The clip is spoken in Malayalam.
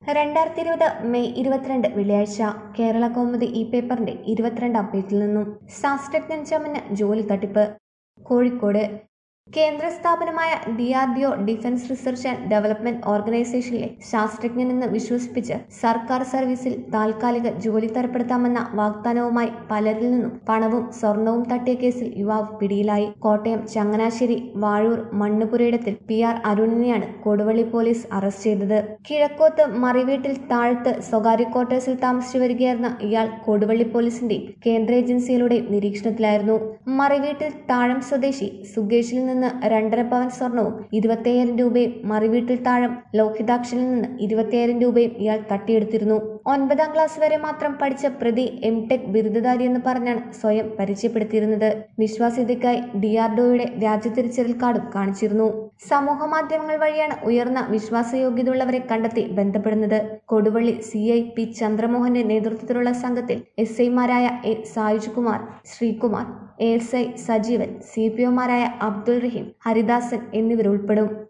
രണ്ടായിരത്തി ഇരുപത് മെയ് ഇരുപത്തിരണ്ട് വെള്ളിയാഴ്ച കേരള കൗമുദി ഈ പേപ്പറിന്റെ ഇരുപത്തിരണ്ടാം പേജിൽ നിന്നും ശാസ്ത്രജ്ഞൻ ചമന് ജോലി തട്ടിപ്പ് കോഴിക്കോട് കേന്ദ്ര സ്ഥാപനമായ D R D O defence research and development ഓർഗനൈസേഷനിലെ ശാസ്ത്രജ്ഞനെന്ന് വിശ്വസിപ്പിച്ച് സർക്കാർ സർവീസിൽ താൽക്കാലിക ജോലി തരപ്പെടുത്താമെന്ന വാഗ്ദാനവുമായി പലരിൽ നിന്നും പണവും സ്വർണവും തട്ടിയ കേസിൽ യുവാവ് പിടിയിലായി കോട്ടയം ചങ്ങനാശ്ശേരി വാഴൂർ മണ്ണുപുരയിടത്തിൽ പി ആർ അരുണിനെയാണ് കൊടുവള്ളി പോലീസ് അറസ്റ്റ് ചെയ്തത് കിഴക്കോത്ത് മറിവീട്ടിൽ താഴത്ത് സ്വകാര്യ ക്വാർട്ടേഴ്സിൽ താമസിച്ചു വരികയായിരുന്ന ഇയാൾ കൊടുവള്ളി പോലീസിന്റെയും കേന്ദ്ര ഏജൻസികളുടെയും നിരീക്ഷണത്തിലായിരുന്നു മറിവീട്ടിൽ താഴം സ്വദേശി സുകേഷിൽ നിന്ന് രണ്ടര പവൻ സ്വർണവും ഇരുപത്തിയ്യായിരം രൂപയും മറിവീട്ടിൽ താഴം ലോഹിതാക്ഷനിൽ നിന്ന് ഇരുപത്തിയ്യായിരം രൂപയും ഇയാൾ തട്ടിയെടുത്തിരുന്നു ഒൻപതാം ക്ലാസ് വരെ മാത്രം പഠിച്ച പ്രതി എം ടെക് ബിരുദധാരി എന്ന് പറഞ്ഞാണ് സ്വയം പരിചയപ്പെടുത്തിയിരുന്നത് വിശ്വാസ്യതയ്ക്കായി ഡിആർഡോയുടെ രാജ്യതിരിച്ചറിൽ കാർഡും കാണിച്ചിരുന്നു സമൂഹ മാധ്യമങ്ങൾ വഴിയാണ് ഉയർന്ന വിശ്വാസയോഗ്യതയുള്ളവരെ കണ്ടെത്തി ബന്ധപ്പെടുന്നത് കൊടുവള്ളി സി ഐ പി ചന്ദ്രമോഹന്റെ നേതൃത്വത്തിലുള്ള സംഘത്തിൽ എസ് ഐമാരായ A Sayuj Kumar Sreekumar A S I Sajeevan C P ഒമാരായ അബ്ദുൾ റഹീം ഹരിദാസൻ എന്നിവരുൾപ്പെടും